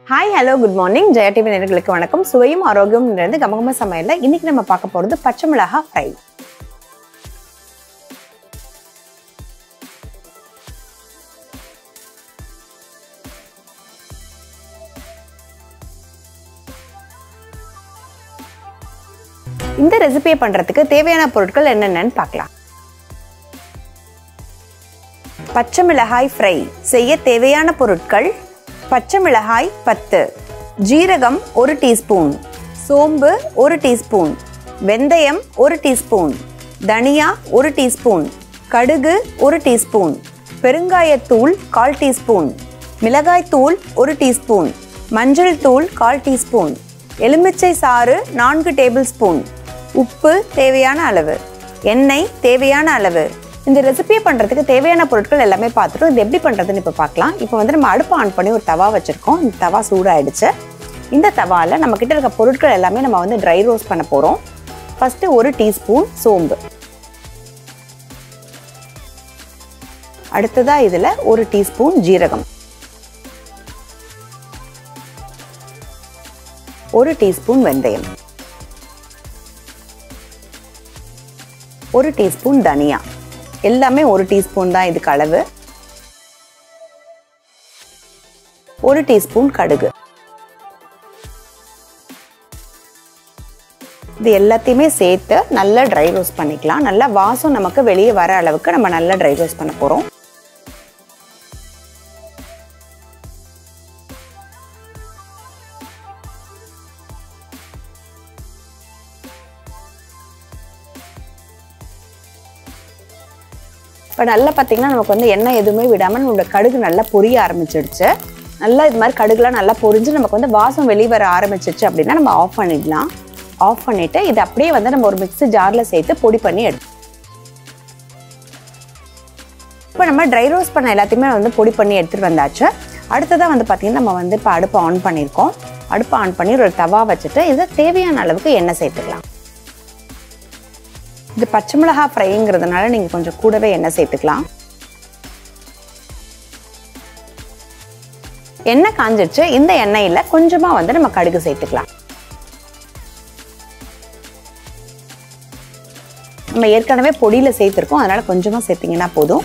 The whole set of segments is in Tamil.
hi hello good morning Jaya TV நேர்களுக்கு வணக்கம் சுவையும் ஆரோக்கியம் நிறைந்து கமகம சமையல்ல இன்னைக்கு நம்ம பார்க்க போறது பச்சை மிளகாய் ஃப்ரை இந்த ரெசிபியை பண்றதுக்கு தேவையான பொருட்கள் என்னென்னன்னு பார்க்கலாம் பச்சை மிளகாய் ஃப்ரை செய்ய தேவையான பொருட்கள் பச்சை மிளகாய் பத்து ஜீரகம் ஒரு டீஸ்பூன் சோம்பு ஒரு டீஸ்பூன் வெந்தயம் ஒரு டீஸ்பூன் தனியா ஒரு டீஸ்பூன் கடுகு ஒரு டீஸ்பூன் பெருங்காயத்தூள் கால் டீஸ்பூன் மிளகாய்த்தூள் ஒரு டீஸ்பூன் மஞ்சள் தூள் கால் டீஸ்பூன் எலுமிச்சை சாறு நான்கு டேபிள் ஸ்பூன் உப்பு தேவையான அளவு எண்ணெய் தேவையான அளவு இந்த ரெசிபியை பண்ணுறதுக்கு தேவையான பொருட்கள் எல்லாமே பார்த்துட்டோம் இது எப்படி பண்ணுறதுன்னு இப்போ பார்க்கலாம் இப்போ வந்து நம்ம அடுப்பு ஆன் பண்ணி ஒரு தவா வச்சுருக்கோம் இந்த தவா சூடாயிடுச்சு இந்த தவாவில் நம்ம கிட்ட இருக்க பொருட்கள் எல்லாமே நம்ம வந்து ட்ரை ரோஸ்ட் பண்ண போகிறோம் ஃபஸ்ட்டு ஒரு டீஸ்பூன் சோம்பு அடுத்ததாக இதில் ஒரு டீஸ்பூன் ஜீரகம் ஒரு டீஸ்பூன் வெந்தயம் ஒரு டீஸ்பூன் தனியா எல்லாமே ஒரு டீஸ்பூன் தான் இதுக்கு அளவு ஒரு டீஸ்பூன் கடுகு இது எல்லாத்தையுமே சேர்த்து நல்லா ட்ரை ரோஸ்ட் பண்ணிக்கலாம் நல்லா வாசம் நமக்கு வெளியே வர அளவுக்கு நம்ம நல்லா ட்ரை ரோஸ்ட் பண்ண போகிறோம் இப்போ நல்லா பார்த்தீங்கன்னா நமக்கு வந்து எண்ணெய் எதுவுமே விடாமல் நம்மளோட கடுகு நல்லா பொரிய ஆரம்பிச்சிடுச்சு நல்லா இது மாதிரி கடுகுலாம் நல்லா பொரிஞ்சு நமக்கு வந்து வாசம் வெளியே வர ஆரம்பிச்சிச்சு அப்படின்னா நம்ம ஆஃப் பண்ணிடலாம் ஆஃப் பண்ணிவிட்டு இது அப்படியே வந்து நம்ம ஒரு மிக்ஸி ஜாரில் சேர்த்து பொடி பண்ணி எடுத்து இப்போ நம்ம ட்ரை ரோஸ்ட் பண்ண எல்லாத்தையுமே வந்து பொடி பண்ணி எடுத்துகிட்டு வந்தாச்சு அடுத்ததாக வந்து பார்த்திங்கன்னா நம்ம வந்து இப்போ அடுப்பை ஆன் பண்ணியிருக்கோம் அடுப்பை ஆன் பண்ணி ஒரு தவா வச்சுட்டு இதை தேவையான அளவுக்கு எண்ணெய் சேர்த்துக்கலாம் இது பச்சை மிளகா ஃப்ரைங்கிறதுனால நீங்கள் கொஞ்சம் கூடவே எண்ணெய் சேர்த்துக்கலாம் எண்ணெய் காஞ்சிடுச்சு இந்த எண்ணெயில் கொஞ்சமாக வந்து நம்ம கடுகு சேர்த்துக்கலாம் நம்ம ஏற்கனவே பொடியில் சேர்த்துருக்கோம் அதனால் கொஞ்சமாக சேர்த்திங்கன்னா போதும்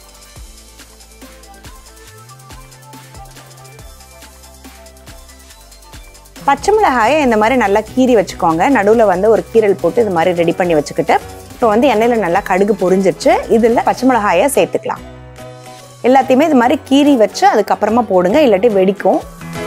பச்சை மிளகாயை இந்த மாதிரி நல்லா கீறி வச்சுக்கோங்க நடுவில் வந்து ஒரு கீரல் போட்டு இது மாதிரி ரெடி பண்ணி வச்சுக்கிட்டு இப்போ வந்து எண்ணெயில் நல்லா கடுகு பொரிஞ்சிருச்சு இதில் பச்சை மிளகாயை சேர்த்துக்கலாம் எல்லாத்தையுமே இது மாதிரி கீறி வச்சு அதுக்கப்புறமா போடுங்க இல்லாட்டி வெடிக்கும்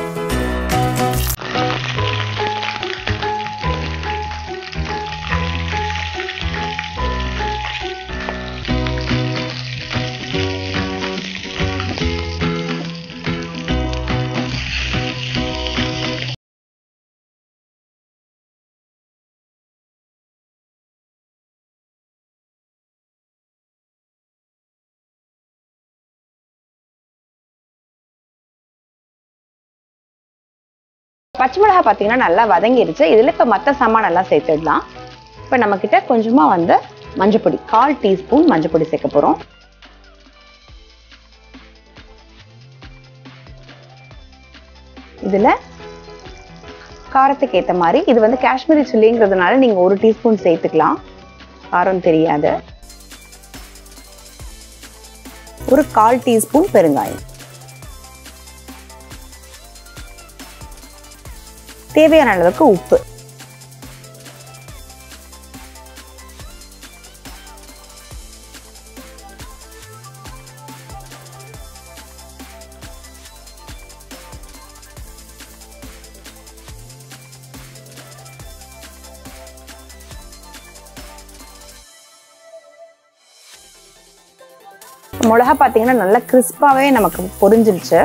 பச்சை மிளகாய் பார்த்தீங்கன்னா நல்லா வதங்கிருச்சு இதில் இப்போ மற்ற சாமானெல்லாம் சேர்த்துடலாம் இப்போ நம்மக்கிட்ட கொஞ்சமாக வந்து மஞ்சப்பொடி கால் டீஸ்பூன் மஞ்சப்பொடி சேர்க்க போகிறோம் இதில் காரத்துக்கு ஏற்ற மாதிரி இது வந்து காஷ்மீரி சில்லிங்கிறதுனால நீங்கள் ஒரு டீஸ்பூன் சேர்த்துக்கலாம் காரம் தெரியாது ஒரு கால் டீஸ்பூன் பெருங்காயம் தேவையான அளவுக்கு உப்பு மிளகா பார்த்தீங்கன்னா நல்லா கிறிஸ்பாவே நமக்கு பொரிஞ்சிருச்சு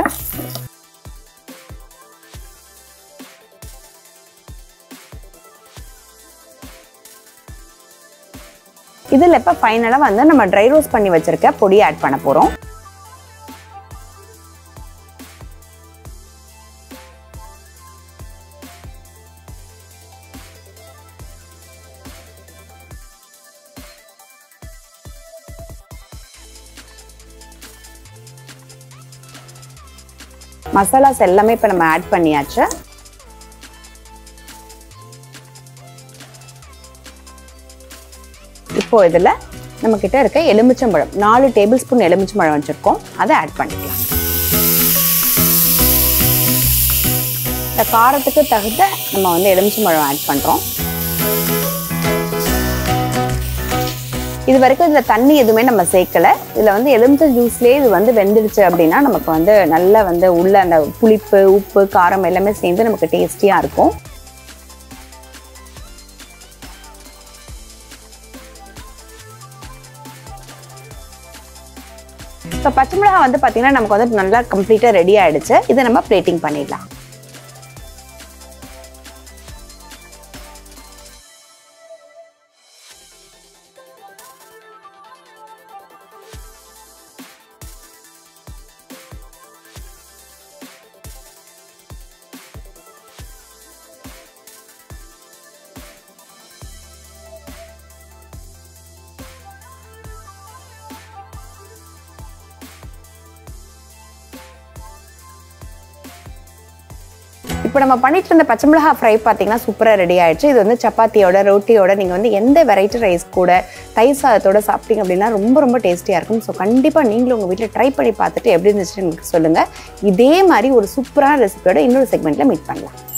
இதில் இப்போ ஃபைனலாக வந்து நம்ம ட்ரை ரோஸ்ட் பண்ணி வச்சிருக்க பொடி ஆட் பண்ண போகிறோம் மசாலாஸ் எல்லாமே இப்போ நம்ம ஆட் பண்ணியாச்சு இப்போ இதில் நம்மக்கிட்ட இருக்க எலுமிச்சம்பழம் நாலு டேபிள் ஸ்பூன் எலுமிச்சம்பழம் வச்சுருக்கோம் அதை ஆட் பண்ணிக்கலாம் இந்த காரத்துக்கு தகுந்த நம்ம வந்து எலுமிச்சம்பழம் ஆட் பண்ணுறோம் இது வரைக்கும் இதில் தண்ணி எதுவுமே நம்ம சேர்க்கல இதில் வந்து எலுமிச்சை ஜூஸ்லேயே இது வந்து வெந்துடுச்சு அப்படின்னா நமக்கு வந்து நல்லா வந்து உள்ள அந்த புளிப்பு உப்பு காரம் எல்லாமே சேர்ந்து நமக்கு டேஸ்டியாக இருக்கும் இப்போ பச்சை மிளகாய் வந்து பார்த்தீங்கன்னா நமக்கு வந்து நல்லா கம்ப்ளீட்டாக ரெடி ஆயிடுச்சு இதை நம்ம பிளேட்டிங் பண்ணிடலாம் இப்போ நம்ம பண்ணிட்டு இருந்த பச்சை மிளகாய் ஃப்ரை பார்த்தீங்கன்னா சூப்பராக ரெடி ஆயிடுச்சு இது வந்து சப்பாத்தியோட ரொட்டியோட நீங்கள் வந்து எந்த வெரைட்டி ரைஸ் கூட தயிர் சாதத்தோட சாப்பிட்டீங்க அப்படின்னா ரொம்ப ரொம்ப டேஸ்டியாக இருக்கும் ஸோ கண்டிப்பாக நீங்களும் உங்கள் வீட்டில் ட்ரை பண்ணி பார்த்துட்டு எப்படி இருந்துச்சுன்னு எனக்கு சொல்லுங்கள் இதே மாதிரி ஒரு சூப்பரான ரெசிபியோட இன்னொரு செக்மெண்ட்டில் மீட் பண்ணலாம்